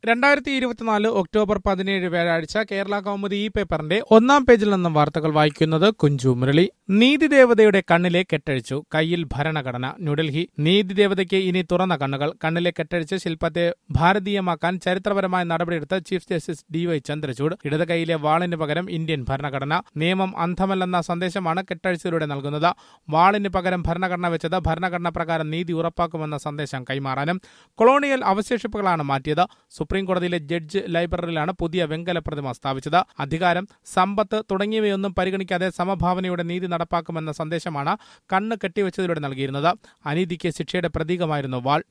രണ്ടായിരത്തി ഇരുപത്തിനാല് ഒക്ടോബർ പതിനേഴ് വ്യാഴാഴ്ച കേരള കൗമുദി ഈ പേപ്പറിന്റെ ഒന്നാം പേജിൽ നിന്നും വാർത്തകൾ വായിക്കുന്നത് കുഞ്ചു മുരളി നീതിദേവതയുടെ കണ്ണിലെ കെട്ടഴിച്ചു കയ്യിൽ ഭരണഘടന ന്യൂഡൽഹി നീതിദേവതയ്ക്ക് ഇനി തുറന്ന കണ്ണുകൾ കണ്ണിലെ കെട്ടഴിച്ച് ശില്പത്തെ ഭാരതീയമാക്കാൻ ചരിത്രപരമായ നടപടിയെടുത്ത chief justice D Y Chandrachud ഇടത് കൈയിലെ വാളിന് പകരം ഇന്ത്യൻ ഭരണഘടന നിയമം അന്ധമല്ലെന്ന സന്ദേശമാണ് കെട്ടഴിച്ചതിലൂടെ നൽകുന്നത് വാളിന് പകരം ഭരണഘടന വെച്ചത് ഭരണഘടന പ്രകാരം നീതി ഉറപ്പാക്കുമെന്ന സന്ദേശം കൈമാറാനും കൊളോണിയൽ അവശേഷിപ്പുകളാണ് മാറ്റിയത് സുപ്രീം കോടതിയിലെ ജഡ്ജ് ലൈബ്രറിയിലാണ് പുതിയ വെങ്കല പ്രതിമ സ്ഥാപിച്ചത് അധികാരം സമ്പത്ത് തുടങ്ങിയവയൊന്നും പരിഗണിക്കാതെ സമഭാവനയുടെ നീതി നടപ്പാക്കുമെന്ന സന്ദേശമാണ് കണ്ണ് കെട്ടിവെച്ചതിലൂടെ നൽകിയിരുന്നത് അനീതിക്ക് ശിക്ഷയുടെ പ്രതീകമായിരുന്നു വാൾ